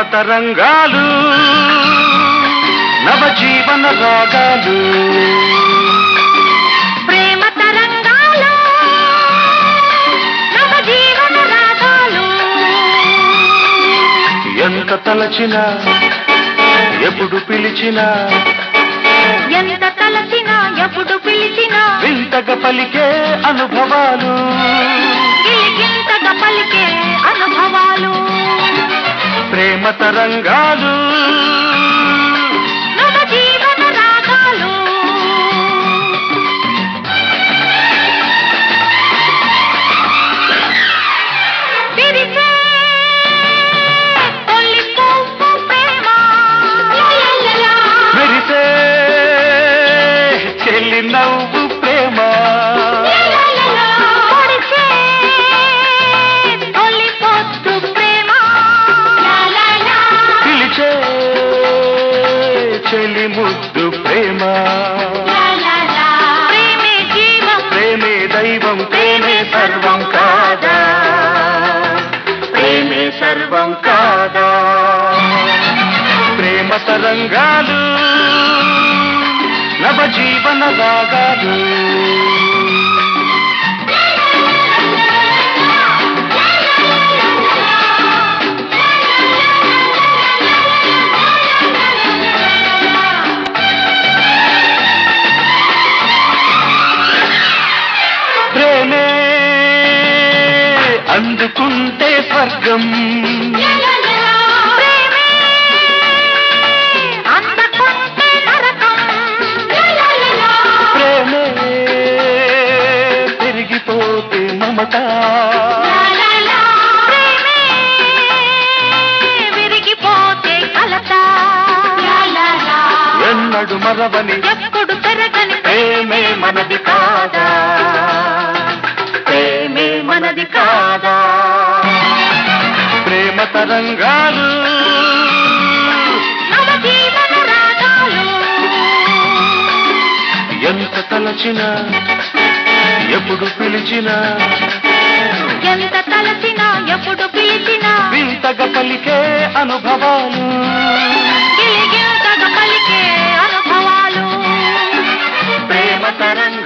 తరంగాలు నవజీవన రాగాలు ప్రేమ తరంగాలు నవ జీవన రాగాలు ఎంత తలచినా ఎప్పుడు పిలిచినా ఎంత తలచినా ఎప్పుడు పిలిచినా వింతగా పలికే అనుభవాలు గిలిగింతగా పలికే అనుభవాలు ప్రేమ తరంగాలు నవ జీవన రాగాలు విరిసే తొలి పువ్వు ప్రేమ మెరిసే చెల్లి నవ్వు ప్రేమ పొడిసే తొలి పొద్దు ప్రేమ పిలిచే చెల్లి ముద్దు ప్రేమ ప్రేమే జీవం ప్రేమే దైవం ప్రేమే సర్వం కాదా ప్రేమే సర్వం కాదా ప్రేమ తరంగాలు నవజీవన రాగాలు ప్రేమే అందుకుంటే స్వర్గం ప్రేమే అందకుంటే నరకం ప్రేమే పెరిగిపోతే మమత ప్రేమే విరిగిపోతే కలత ఎన్నడు మరవని ఎప్పుడు పెరగని ప్రేమే మనది కాదా ప్రేమే మనది కాదా ప్రేమ తరంగాలు నవ జీవన రాగాలు ఎంత తలచినా ఎప్పుడు పిలిచినా ఎంత తలచినా ఎప్పుడు పిలిచినా వింతగా పలికే అనుభవాలు గిలిగింతగా పలికే అనుభవాలు ప్రేమ తరంగాలు